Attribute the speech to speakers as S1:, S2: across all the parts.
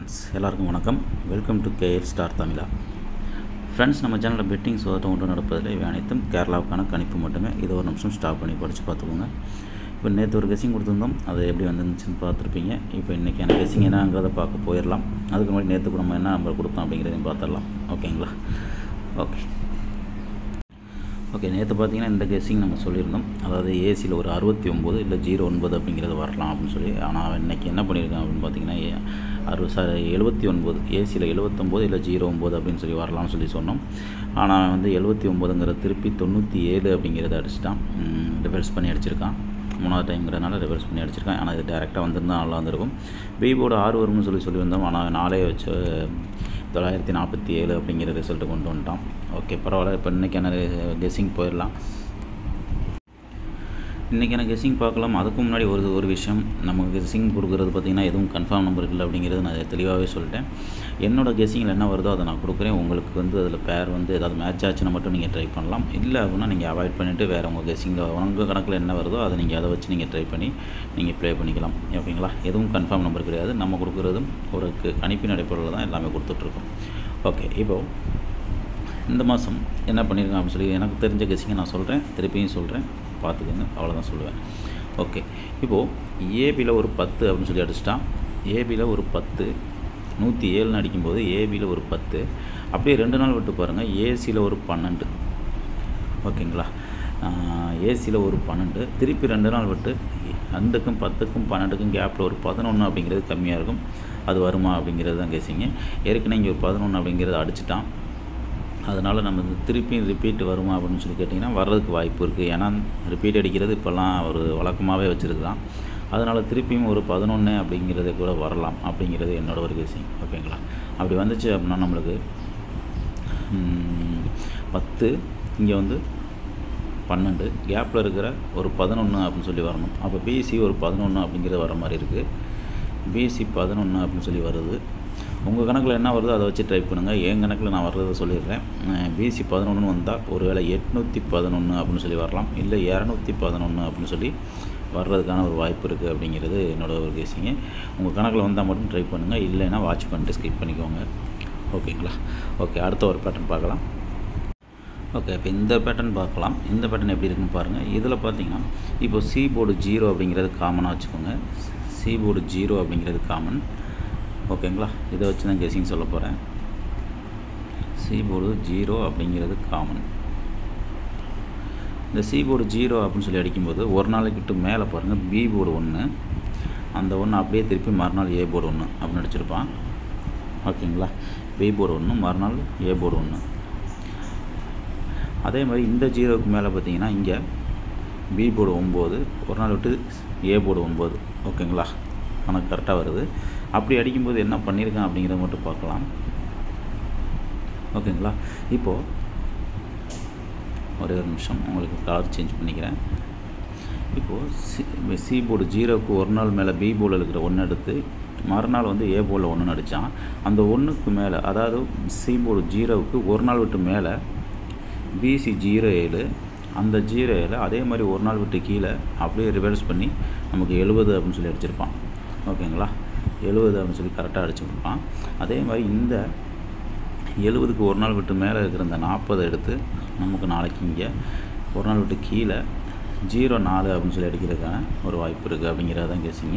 S1: friends எல்லாருக்கும் வணக்கம் welcome to KL star தமிழா ஃப்ரெண்ட்ஸ் நம்ம சேனலில் பெட்டிங் சோதனை ஒன்று நடப்பதில் இவை அனைத்தும் கேரளாவுக்கான கணிப்பு மட்டுமே இதை ஒரு நிமிஷம் ஸ்டாப் பண்ணி படித்து பார்த்துக்கோங்க இப்போ நேற்று ஒரு கெஸிங் கொடுத்துருந்தோம் அது எப்படி வந்துருந்துச்சுன்னு பார்த்துருப்பீங்க இப்போ இன்றைக்கான கெஸிங் என்னங்கிறத பார்க்க போயிடலாம் அதுக்கு முன்னாடி நேற்று கூட நம்ம என்ன நம்பர் கொடுத்தோம் அப்படிங்கிறதையும் பார்த்துடலாம் ஓகேங்களா ஓகே ஓகே நேற்று பார்த்தீங்கன்னா இந்த கெஸ்ஸிங் நம்ம சொல்லியிருந்தோம் அதாவது ஏசியில் ஒரு அறுபத்தி ஒம்பது இல்லை ஜீரோ ஒன்பது அப்படிங்கிறது வரலாம் அப்படின்னு சொல்லி ஆனால் இன்றைக்கி என்ன பண்ணியிருக்கேன் அப்படின்னு பார்த்தீங்கன்னா ஏ- அறுபது சார் எழுபத்தி ஒன்பது ஏசியில் எழுபத்தொம்போது இல்லை ஜீரோ ஒம்பது அப்படின்னு சொல்லி வரலாம்னு சொல்லி சொன்னோம் ஆனால் வந்து எழுபத்தி ஒம்போதுங்கிற திருப்பி தொண்ணூற்றி ஏழு அப்படிங்கிறத அடிச்சிட்டான் ரிவர்ஸ் பண்ணி அடிச்சிருக்கான் மூணாவது டைம்ங்கிறதுனால ரிவர்ஸ் பண்ணி அடிச்சிருக்கான் ஆனால் இது டேரெக்டாக வந்திருந்தா நல்லா வந்திருக்கும் பிபோர்டு ஆறு வரும்னு சொல்லி சொல்லியிருந்தோம் ஆனால் நாளே வச்சு தொள்ளாயிரத்தி நாற்பத்தி ஏழு அப்படிங்கிற ரிசல்ட்டு கொண்டு வந்துட்டான் ஓகே பரவாயில்ல இப்போ இன்றைக்கான கெஸ்ஸிங் போயிடலாம் இன்றைக்கான கெஸ்ஸிங் பார்க்கலாம் அதுக்கு முன்னாடி ஒரு ஒரு விஷயம் நமக்கு கெஸ்ஸிங் கொடுக்குறது பார்த்திங்கன்னா எதுவும் கன்ஃபார்ம் நம்பர் இல்லை அப்படிங்கிறது நான் தெளிவாகவே சொல்லிட்டேன் என்னோடய கெஸ்ஸிங்கில் என்ன வருதோ அதை நான் கொடுக்குறேன் உங்களுக்கு வந்து அதில் பேர் வந்து ஏதாவது மேட்ச் ஆச்சுன்னா மட்டும் நீங்கள் ட்ரை பண்ணலாம் இல்லை அப்படின்னா நீங்கள் அவாய்ட் பண்ணிவிட்டு வேறு உங்கள் கெஸ்ஸிங்கில் உங்கள் கணக்கில் என்ன வருதோ அதை நீங்கள் அதை வச்சு நீங்கள் ட்ரை பண்ணி நீங்கள் ப்ளே பண்ணிக்கலாம் ஓகேங்களா எதுவும் கன்ஃபார்ம் நம்பர் கிடையாது நம்ம கொடுக்குறதும் ஒரு க- கணிப்பின் அடிப்படையில் தான் எல்லாமே கொடுத்துட்ருக்கோம் ஓகே இப்போது இந்த மாதம் என்ன பண்ணியிருக்கேன் அப்படின்னு சொல்லி எனக்கு தெரிஞ்ச கெஸிங்கை நான் சொல்கிறேன் திருப்பியும் சொல்கிறேன் பார்த்துக்கோங்க அவ்வளோதான் சொல்லுவேன் ஓகே இப்போது ஏபியில் ஒரு பத்து அப்படின்னு சொல்லி அடிச்சிட்டான் ஏபியில் ஒரு பத்து நூற்றி ஏழுன்னு அடிக்கும்போது ஏபியில் ஒரு பத்து அப்படியே ரெண்டு நாள் விட்டு பாருங்கள் ஏசியில் ஒரு பன்னெண்டு ஓகேங்களா ஏசியில் ஒரு பன்னெண்டு திருப்பி ரெண்டு நாள் விட்டு ரெண்டுக்கும் பத்துக்கும் பன்னெண்டுக்கும் கேப்பில் ஒரு பதினொன்று அப்படிங்கிறது கம்மியாக இருக்கும் அது வருமா அப்படிங்கிறது தான் கேசிங்க ஏற்கனவே இங்கே ஒரு பதினொன்று அப்படிங்கிறத அடிச்சிட்டான் அதனால் நம்ம இது திருப்பியும் ரிப்பீட் வருமா அப்படின்னு சொல்லி கேட்டிங்கன்னா வர்றதுக்கு வாய்ப்பு இருக்குது ஏன்னா ரிப்பீட் அடிக்கிறது இப்போல்லாம் ஒரு வழக்கமாகவே வச்சுருக்குதான் அதனால் திருப்பியும் ஒரு பதினொன்று அப்படிங்கிறது கூட வரலாம் அப்படிங்கிறது என்னோட ஒரு கேசிங் ஓகேங்களா அப்படி வந்துச்சு அப்படின்னா நம்மளுக்கு ம், பத்து இங்கே வந்து பன்னெண்டு கேப்பில் இருக்கிற ஒரு பதினொன்று அப்படின்னு சொல்லி வரணும் அப்போ பிசி ஒரு பதினொன்று அப்படிங்கிறது வர மாதிரி இருக்குது பிசி பதினொன்று அப்படின்னு சொல்லி வருது உங்கள் கணக்கில் என்ன வருதோ அதை வச்சு ட்ரை பண்ணுங்கள் என் கணக்கில் நான் வர்றதை சொல்லிடுறேன் பிசி பதினொன்று வந்தால் ஒருவேளை எட்நூற்றி பதினொன்று அப்படின்னு சொல்லி வரலாம் இல்லை இரநூத்தி பதினொன்று அப்படின்னு சொல்லி வர்றதுக்கான ஒரு வாய்ப்பு இருக்குது அப்படிங்கிறது என்னோட ஒரு கேசிங்க உங்கள் கணக்கில் வந்தால் மட்டும் ட்ரை பண்ணுங்கள் இல்லைன்னா வாட்ச் பண்ணிட்டு ஸ்கிப் பண்ணிக்கோங்க ஓகேங்களா ஓகே அடுத்த ஒரு பேட்டர்ன் பார்க்கலாம் ஓகே இப்போ இந்த பேட்டர்ன் பார்க்கலாம் இந்த பேட்டர்ன் எப்படி இருக்குன்னு பாருங்கள் இதில் பார்த்தீங்கன்னா இப்போ சி போர்டு ஜீரோ அப்படிங்கிறது காமனாக வச்சுக்கோங்க சி போர்டு ஜீரோ அப்படிங்கிறது காமன் ஓகேங்களா இதை வச்சு தான் கெஸிங் சொல்ல போகிறேன் சி போர்டு ஜீரோ அப்படிங்கிறது காமன் இந்த சி போர்டு ஜீரோ அப்படின்னு சொல்லி அடிக்கும்போது ஒரு நாளைக்கு விட்டு மேலே பாருங்கள் பி போர்டு ஒன்று அந்த ஒன்று அப்படியே திருப்பி மறுநாள் ஏ போர்டு ஒன்று அப்படின்னு அடிச்சிருப்பான் ஓகேங்களா பி போர்டு ஒன்று மறுநாள் ஏ போர்டு ஒன்று அதே மாதிரி இந்த ஜீரோவுக்கு மேலே பார்த்தீங்கன்னா இங்கே பி போர்டு ஒம்பது ஒரு நாள் விட்டு ஏ போர்டு ஒம்பது ஓகேங்களா கணக்கு கரெக்டாக வருது அப்படி அடிக்கும்போது என்ன பண்ணியிருக்கேன் அப்படிங்கிறத மட்டும் பார்க்கலாம் ஓகேங்களா இப்போது ஒரே ஒரு நிமிஷம் உங்களுக்கு கலர் சேஞ்ச் பண்ணிக்கிறேன் இப்போது சி சி போர்டு ஜீரோவுக்கு ஒரு நாள் மேலே பி போர்டில் இருக்கிற ஒன்று எடுத்து மறுநாள் வந்து ஏ போர்டில் ஒன்று அடித்தான் அந்த ஒன்றுக்கு மேலே அதாவது சி போர்டு ஜீரோவுக்கு ஒரு நாள் விட்டு மேலே பிசி ஜீரோ ஏழு அந்த ஜீரோ ஏழு அதே மாதிரி ஒரு நாள் விட்டு கீழே அப்படியே ரிவர்ஸ் பண்ணி நமக்கு எழுபது அப்படின்னு சொல்லி அடிச்சிருப்பான் ஓகேங்களா எழுபது அப்படின்னு சொல்லி கரெக்டாக அடிச்சிருப்பான் அதே மாதிரி இந்த எழுபதுக்கு ஒரு நாள் விட்டு மேலே இருக்கிற இந்த நாற்பதை எடுத்து நமக்கு நாளைக்கு இங்கே ஒரு நாள் விட்டு கீழே ஜீரோ நாலு அப்படின்னு சொல்லி அடிக்கிறதுக்கான ஒரு வாய்ப்பு இருக்குது அப்படிங்கிறத தான் கேசிங்க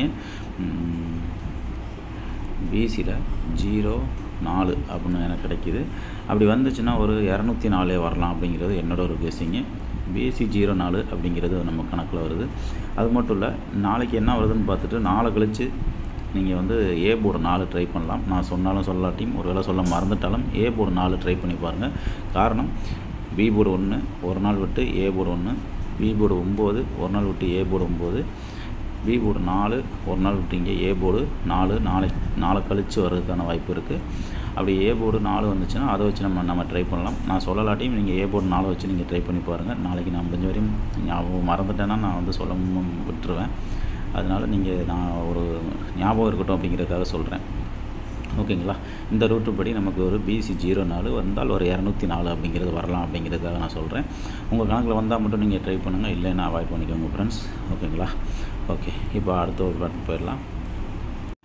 S1: பிசியில் ஜீரோ நாலு அப்படின்னு எனக்கு கிடைக்கிது அப்படி வந்துச்சுன்னா ஒரு இரநூத்தி நாலே வரலாம் அப்படிங்கிறது என்னோட ஒரு கெஸ்ஸிங்கு பிசி ஜீரோ நாலு அப்படிங்கிறது நம்ம கணக்கில் வருது அது மட்டும் இல்லை நாளைக்கு என்ன வருதுன்னு பார்த்துட்டு நாளை கழித்து நீங்கள் வந்து ஏ போர்டு நாலு ட்ரை பண்ணலாம் நான் சொன்னாலும் சொல்லாட்டியும் ஒரு வேளை சொல்ல மறந்துட்டாலும் ஏ போர்டு நாலு ட்ரை பண்ணி பாருங்கள் காரணம் பி போர்டு ஒன்று ஒரு நாள் விட்டு ஏ போர்டு ஒன்று பி போர்டு ஒம்பது ஒரு நாள் விட்டு ஏ போர்டு ஒம்பது பி போர்டு நாலு ஒரு நாள் விட்டு இங்கே ஏ போர்டு நாலு நாளை நாளை கழித்து வர்றதுக்கான வாய்ப்பு இருக்குது அப்படி ஏ போர்டு நாலு வந்துச்சுன்னா அதை வச்சு நம்ம நம்ம ட்ரை பண்ணலாம் நான் சொல்லலாட்டியும் நீங்கள் ஏ போர்டு நாலு வச்சு நீங்கள் ட்ரை பண்ணி பாருங்கள் நாளைக்கு நான் முடிஞ்ச வரையும் ஞாபகம் மறந்துட்டேன்னா நான் வந்து சொல்ல மு- விட்டுருவேன் அதனால் நீங்கள் நான் ஒரு ஞாபகம் இருக்கட்டும் அப்படிங்கிறதுக்காக சொல்கிறேன் ஓகேங்களா இந்த ரூட்டு படி நமக்கு ஒரு பிசி ஜீரோ நாலு வந்தால் ஒரு இரநூத்தி நாலு அப்படிங்கிறது வரலாம் அப்படிங்கிறதுக்காக நான் சொல்கிறேன் உங்கள் கணக்கில் வந்தால் மட்டும் நீங்கள் ட்ரை பண்ணுங்கள் இல்லைன்னா அவாய்ட் பண்ணிக்கோங்க ஃப்ரெண்ட்ஸ் ஓகேங்களா ஓகே இப்போ அடுத்த ஒரு பட்டன் போயிடலாம்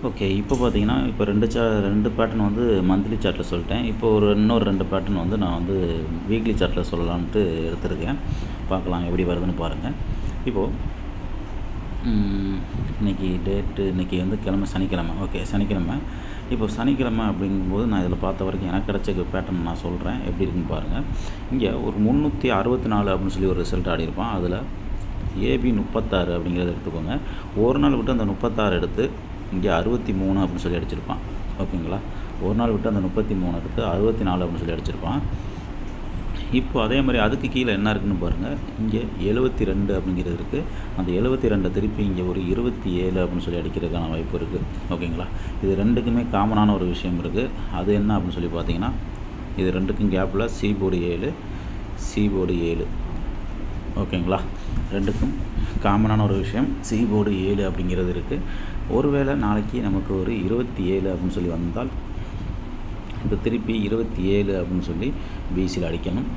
S1: ஓகே இப்போ பார்த்தீங்கன்னா இப்போ ரெண்டு சா ரெண்டு பேட்டர்ன் வந்து மந்த்லி சார்ட்டில் சொல்லிட்டேன் இப்போ ஒரு இன்னொரு ரெண்டு பேட்டர்ன் வந்து நான் வந்து வீக்லி சார்ட்டில் சொல்லலான்ட்டு எடுத்திருக்கேன் பார்க்கலாம் எப்படி வருதுன்னு பாருங்கள் இப்போது இன்றைக்கி டேட்டு இன்றைக்கி வந்து கிழமை சனிக்கிழமை ஓகே சனிக்கிழமை இப்போ சனிக்கிழமை அப்படிங்கும்போது நான் இதில் பார்த்த வரைக்கும் எனக்கு கிடச்ச பேட்டர்ன் நான் சொல்கிறேன் எப்படி இருக்குன்னு பாருங்கள் இங்கே ஒரு முந்நூற்றி அறுபத்தி நாலு அப்படின்னு சொல்லி ஒரு ரிசல்ட் ஆடியிருப்பான் அதில் ஏபி முப்பத்தாறு அப்படிங்கிறத எடுத்துக்கோங்க ஒரு நாள் விட்டு அந்த முப்பத்தாறு எடுத்து இங்கே அறுபத்தி மூணு அப்படின்னு சொல்லி அடிச்சிருப்பான் ஓகேங்களா ஒரு நாள் விட்டு அந்த முப்பத்தி மூணு எடுத்து அறுபத்தி நாலு அப்படின்னு சொல்லி அடிச்சிருப்பான் இப்போ அதே மாதிரி அதுக்கு கீழே என்ன இருக்குன்னு பாருங்கள் இங்கே எழுபத்தி ரெண்டு அப்படிங்கிறது இருக்குது அந்த எழுபத்தி ரெண்டை திருப்பி இங்கே ஒரு இருபத்தி ஏழு அப்படின்னு சொல்லி அடிக்கிறதுக்கான வாய்ப்பு இருக்குது ஓகேங்களா இது ரெண்டுக்குமே காமனான ஒரு விஷயம் இருக்குது அது என்ன அப்படின்னு சொல்லி பார்த்தீங்கன்னா இது ரெண்டுக்கும் கேப்பில் சி போர்டு ஏழு சி போர்டு ஏழு ஓகேங்களா ரெண்டுக்கும் காமனான ஒரு விஷயம் சி போர்டு ஏழு அப்படிங்கிறது இருக்குது ஒருவேளை நாளைக்கு நமக்கு ஒரு இருபத்தி ஏழு அப்படின்னு சொல்லி வந்தால் இப்போ திருப்பி இருபத்தி ஏழு அப்படின்னு சொல்லி பிசியில் அடிக்கணும்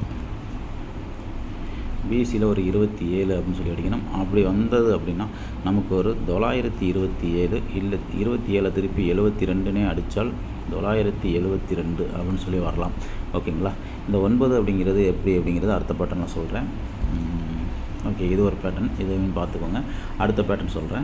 S1: பிசியில் ஒரு இருபத்தி ஏழு அப்படின்னு சொல்லி அடிக்கணும் அப்படி வந்தது அப்படின்னா நமக்கு ஒரு தொள்ளாயிரத்தி இருபத்தி ஏழு இல்லை இருபத்தி ஏழை திருப்பி எழுபத்தி ரெண்டுனே அடித்தால் தொள்ளாயிரத்தி எழுபத்தி ரெண்டு அப்படின்னு சொல்லி வரலாம் ஓகேங்களா இந்த ஒன்பது அப்படிங்கிறது எப்படி அப்படிங்கிறது அடுத்த பேட்டர்ன் நான் சொல்கிறேன் ஓகே இது ஒரு பேட்டர்ன் இதையும் பார்த்துக்கோங்க அடுத்த பேட்டர்ன் சொல்கிறேன்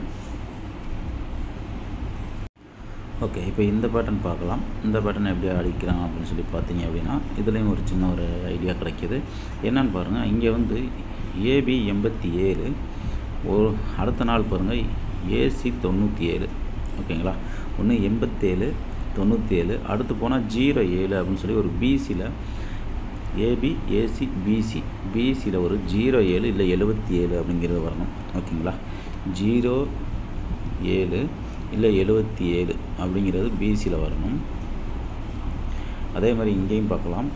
S1: ஓகே இப்போ இந்த பேட்டர்ன் பார்க்கலாம் இந்த பேட்டர்ன் எப்படி அடிக்கிறான் அப்படின்னு சொல்லி பார்த்தீங்க அப்படின்னா இதுலேயும் ஒரு சின்ன ஒரு ஐடியா கிடைக்கிது என்னன்னு பாருங்கள் இங்கே வந்து ஏபி எண்பத்தி ஏழு ஒரு அடுத்த நாள் பாருங்கள் ஏசி தொண்ணூற்றி ஏழு ஓகேங்களா ஒன்று எண்பத்தேழு தொண்ணூற்றி ஏழு அடுத்து போனால் ஜீரோ ஏழு அப்படின்னு சொல்லி ஒரு பிசியில் ஏபி ஏசி பிசி பிசியில் ஒரு ஜீரோ ஏழு இல்லை எழுபத்தி ஏழு அப்படிங்கிறது வரணும் ஓகேங்களா ஜீரோ ஏழு இல்லை எழுபத்தி ஏழு அப்படிங்கிறது பிசியில் வரணும் அதே மாதிரி இங்கேயும் பார்க்கலாம்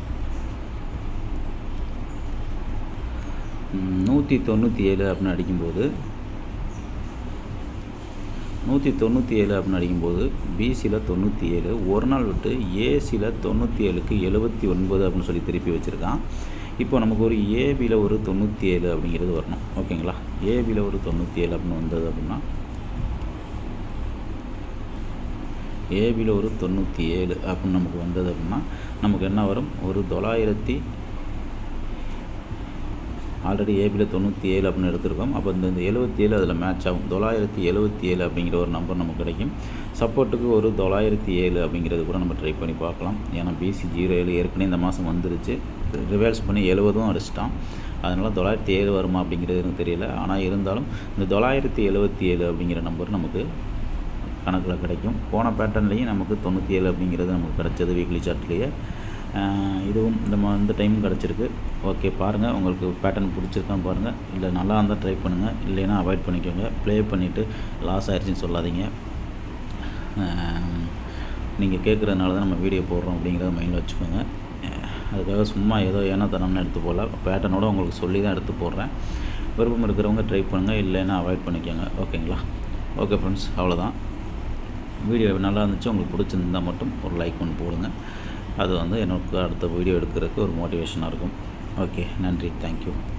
S1: நூற்றி தொண்ணூற்றி ஏழு அப்படின்னு அடிக்கும்போது நூற்றி தொண்ணூற்றி ஏழு அப்படின்னு அடிக்கும்போது பிசியில் தொண்ணூற்றி ஏழு ஒரு நாள் விட்டு ஏசியில் தொண்ணூற்றி ஏழுக்கு எழுபத்தி ஒன்பது அப்படின்னு சொல்லி திருப்பி வச்சுருக்கான் இப்போ நமக்கு ஒரு ஏபியில் ஒரு தொண்ணூற்றி ஏழு அப்படிங்கிறது வரணும் ஓகேங்களா ஏபியில் ஒரு தொண்ணூற்றி ஏழு அப்படின்னு வந்தது அப்படின்னா ஏபியில் ஒரு தொண்ணூற்றி ஏழு அப்படின்னு நமக்கு வந்தது அப்படின்னா நமக்கு என்ன வரும் ஒரு தொள்ளாயிரத்தி ஆல்ரெடி ஏபியில் தொண்ணூற்றி ஏழு அப்படின்னு எடுத்திருக்கோம் அப்போ இந்த இந்த எழுபத்தி ஏழு அதில் மேட்ச் ஆகும் தொள்ளாயிரத்தி எழுபத்தி ஏழு அப்படிங்கிற ஒரு நம்பர் நமக்கு கிடைக்கும் சப்போர்ட்டுக்கு ஒரு தொள்ளாயிரத்தி ஏழு அப்படிங்கிறது கூட நம்ம ட்ரை பண்ணி பார்க்கலாம் ஏன்னா பிசி ஜீரோ ஏழு ஏற்கனவே இந்த மாதம் வந்துருச்சு ரிவர்ஸ் பண்ணி எழுபதும் அடிச்சிட்டான் அதனால் தொள்ளாயிரத்தி ஏழு வருமா அப்படிங்கிறது எனக்கு தெரியல ஆனால் இருந்தாலும் இந்த தொள்ளாயிரத்தி எழுபத்தி ஏழு அப்படிங்கிற நம்பர் நமக்கு கணக்கில் கிடைக்கும் போன பேட்டர்ன்லேயும் நமக்கு தொண்ணூற்றி ஏழு அப்படிங்கிறது நமக்கு கிடச்சது வீக்லி சார்ட்லேயே இதுவும் இந்த மா இந்த டைம் கிடச்சிருக்கு ஓகே பாருங்கள் உங்களுக்கு பேட்டர்ன் பிடிச்சிருக்கான்னு பாருங்கள் இல்லை நல்லா இருந்தால் ட்ரை பண்ணுங்கள் இல்லைன்னா அவாய்ட் பண்ணிக்கோங்க ப்ளே பண்ணிவிட்டு லாஸ் ஆயிடுச்சுன்னு சொல்லாதீங்க நீங்கள் கேட்குறதுனால தான் நம்ம வீடியோ போடுறோம் அப்படிங்கிறத மைண்டில் வச்சுக்கோங்க அதுக்காக சும்மா ஏதோ ஏனோ தனம்னு எடுத்து போடல பேட்டர்னோட உங்களுக்கு சொல்லி தான் எடுத்து போடுறேன் விருப்பம் இருக்கிறவங்க ட்ரை பண்ணுங்கள் இல்லைன்னா அவாய்ட் பண்ணிக்கோங்க ஓகேங்களா ஓகே ஃப்ரெண்ட்ஸ் அவ்வளோதான் வீடியோ நல்லா இருந்துச்சு உங்களுக்கு பிடிச்சிருந்தால் மட்டும் ஒரு லைக் ஒன்று போடுங்க அது வந்து எனக்கு அடுத்த வீடியோ எடுக்கிறதுக்கு ஒரு மோட்டிவேஷனாக இருக்கும் ஓகே நன்றி தேங்க்யூ